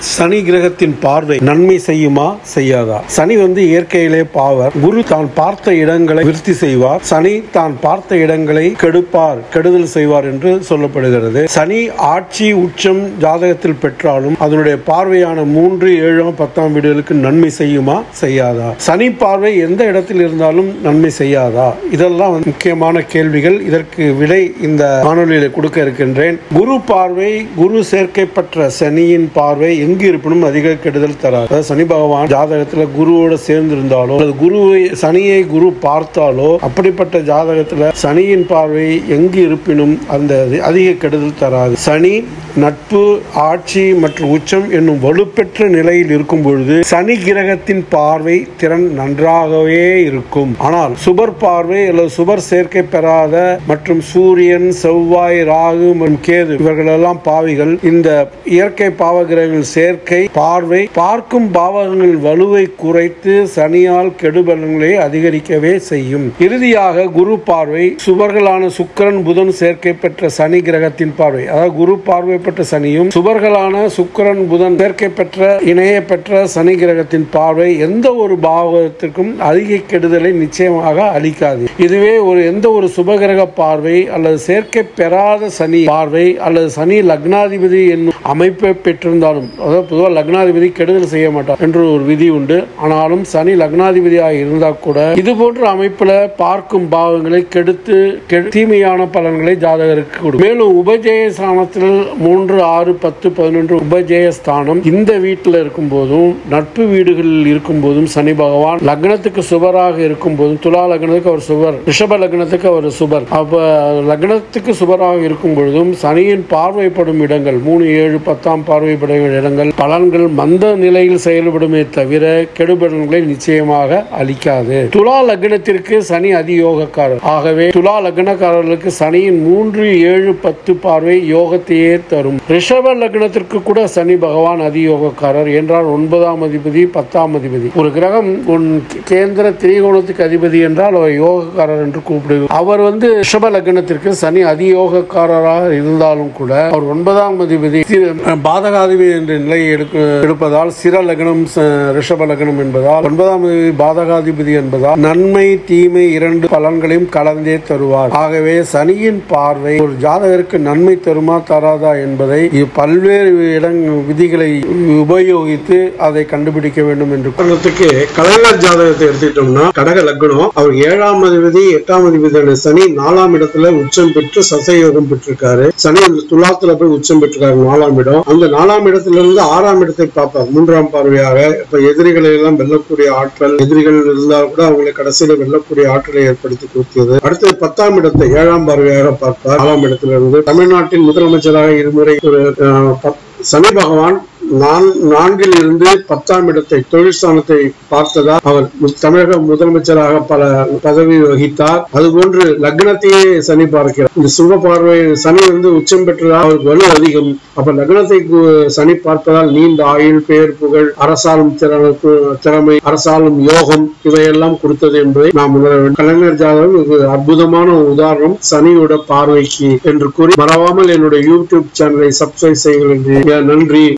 சனி கிரகத்தின் பார்வை நன்மை செய்யுமா செய்யாதா சனி வந்து இயற்கையிலே பாவர் குரு தான் பார்த்த இடங்களை விருத்தி செய்வார் சனி தான் பார்த்த இடங்களை கெடுப்பார் கெடுதல் செய்வார் என்று சொல்லப்படுகிறது சனி ஆட்சி உச்சம் ஜாதகத்தில் பெற்றாலும் அதனுடைய பார்வையான மூன்று ஏழாம் பத்தாம் வீடுகளுக்கு நன்மை செய்யுமா செய்யாதா சனி பார்வை எந்த இடத்தில் இருந்தாலும் நன்மை செய்யாதா இதெல்லாம் வந்து முக்கியமான கேள்விகள் இதற்கு விடை இந்த காணொலியில் கொடுக்க இருக்கின்றேன் குரு பார்வை குரு சேர்க்கை பெற்ற சனியின் பார்வை எங்கு இருப்பினும் அதிக கெடுதல் தராது அதாவது சனி பகவான் ஜாதகத்துல குருவோட சேர்ந்து இருந்தாலோ அல்லது குருவை சனியை குரு பார்த்தாலோ அப்படிப்பட்ட ஜாதகத்துல சனியின் பார்வை எங்கு இருப்பினும் அந்த அதிக கெடுதல் தராது சனி நட்பு ஆட்சி மற்றும் உச்சம் என்னும் வலுப்பெற்ற நிலையில் இருக்கும் பொழுது சனி கிரகத்தின் பார்வை திறன் நன்றாகவே இருக்கும் ஆனால் சுபர் பார்வை அல்லது சுபர் சேர்க்கை பெறாத மற்றும் சூரியன் செவ்வாய் ராகு மற்றும் கேது இவர்களெல்லாம் பாவிகள் இந்த இயற்கை பாவ கிரகங்கள் சேர்க்கை பார்வை பார்க்கும் பாவகங்கள் வலுவை குறைத்து சனியால் கெடுபலன்களை அதிகரிக்கவே செய்யும் இறுதியாக குரு பார்வை சுபர்களான சுக்கிரன் புதன் சேர்க்கை பெற்ற சனி கிரகத்தின் பார்வை அதாவது குரு பார்வை பெற்ற சனியும் சுபர்களான சுக்கிரன் புதன் சேர்க்கை பெற்ற இணைய பெற்ற சனி கிரகத்தின் பார்வை எந்த ஒரு பாவத்திற்கும் அதிக கெடுதலை நிச்சயமாக அளிக்காது இதுவே ஒரு எந்த ஒரு சுபகிரக பார்வை அல்லது சேர்க்கை பெறாத சனி பார்வை அல்லது சனி லக்னாதிபதி என்னும் அமைப்பை பெற்றிருந்தாலும் அதாவது பொதுவாக லக்னாதிபதி கெடுதல் செய்ய மாட்டார் என்று ஒரு விதி உண்டு ஆனாலும் சனி லக்னாதிபதியாக இருந்தால் கூட இது போன்ற அமைப்புல பார்க்கும் பாவங்களை கெடுத்து கெடு- தீமையான பலன்களை ஜாதகருக்கு கொடுக்கும் மேலும் உபஜய ஸ்தானத்தில் மூன்று ஆறு பத்து பதினொன்று உபஜய ஸ்தானம் இந்த வீட்டில் இருக்கும் போதும் நட்பு வீடுகளில் இருக்கும் போதும் சனி பகவான் லக்னத்துக்கு சுபராக இருக்கும் போதும் துலா லக்னத்துக்கு அவர் சுபர் ரிஷப லக்னத்துக்கு அவர் சுபர் அப்ப லக்னத்துக்கு சுபராக இருக்கும் பொழுதும் சனியின் பார்வைப்படும் இடங்கள் மூணு ஏழு பத்தாம் பார்வைப்படும் இடங்கள் பலன்கள் மந்த நிலையில் செயல்படுமே தவிர கெடுபலன்களை நிச்சயமாக அளிக்காது துலா லக்னத்திற்கு சனி அதியோகக்காரர் ஆகவே துலா லக்னக்காரர்களுக்கு சனியின் மூன்று ஏழு பத்து பார்வை யோகத்தையே தரும் ரிஷப லக்னத்திற்கு கூட சனி பகவான் அதியோகக்காரர் என்றால் ஒன்பதாம் அதிபதி பத்தாம் அதிபதி ஒரு கிரகம் உன் கேந்திர திரிகோணத்துக்கு அதிபதி என்றால் அவர் யோகக்காரர் என்று கூப்பிடுவோம் அவர் வந்து ரிஷப லக்னத்திற்கு சனி அதியோகக்காரராக இருந்தாலும் கூட அவர் ஒன்பதாம் அதிபதி சி- பாதகாதிபதி என்ற நிலையை எடுக்க எடுப்பதால் சிர லக்னம் ச- ரிஷப லக்னம் என்பதால் ஒன்பதாம் அதிபதி பாதகாதிபதி என்பதால் நன்மை தீமை இரண்டு பலன்களையும் கலந்தே தருவார் ஆகவே சனியின் பார்வை ஒரு ஜாதகருக்கு நன்மை தருமா தராதா என்பதை இ- பல்வேறு இடங் விதிகளை உபயோகித்து அதை கண்டுபிடிக்க வேண்டும் என்று உதாரணத்துக்கு கலைஞர் ஜாதகத்தை எடுத்துக்கிட்டோம்னா கடக லக்னம் அவர் ஏழாம் அதிபதி எட்டாம் அதிபதியான சனி நாலாம் இடத்துல உச்சம் பெற்று சசயோகம் பெற்றிருக்காரு சனி அந்த துலாத்துல போய் உச்சம் பெற்றிருக்காரு நாலாம் இடம் அந்த நாலாம் இடத்துல இருந்து ஆறாம் இடத்தை பார்ப்பார் மூன்றாம் பார்வையாக இப்ப எதிரிகளை எல்லாம் வெல்லக்கூடிய ஆற்றல் எதிரிகள் இருந்தால் கூட அவங்களை கடைசியில வெல்லக்கூடிய ஆற்றலை ஏற்படுத்தி கொடுத்தது அடுத்தது பத்தாம் இடத்தை ஏழாம் பார்வையாக பார்ப்பார் நாலாம் இடத்துல இருந்து தமிழ்நாட்டின் முதலமைச்சராக இருமுறை ஒரு அஹ், பத்- சனி பகவான் நான் நான்கில் இருந்து பத்தாம் இடத்தை தொழில் ஸ்தானத்தை பார்த்ததால் அவர் மு- தமிழக முதலமைச்சராக பல பதவி வகித்தார் அதுபோன்று லக்னத்தையே சனி பார்க்கிறார் இந்த சுப பார்வை சனி வந்து உச்சம் பெற்றதால் அவருக்கு வலு அதிகம் அப்ப லக்னத்தை கு- சனி பார்ப்பதால் நீண்ட ஆயுள் பெயர் புகழ் அரசாலும் திறமை திறமை அரசாலும் யோகம் இவையெல்லாம் கொடுத்தது என்பதை நாம் உணர வேண்டும் கலைஞர் ஜாதகம் இது அற்புதமான ஒரு உதாரணம் சனியோட பார்வைக்கு என்று கூறி மறவாமல் என்னுடைய யூடியூப் சேனலை சப்ஸ்கிரைப் செய்யுங்கள் என்று நன்றி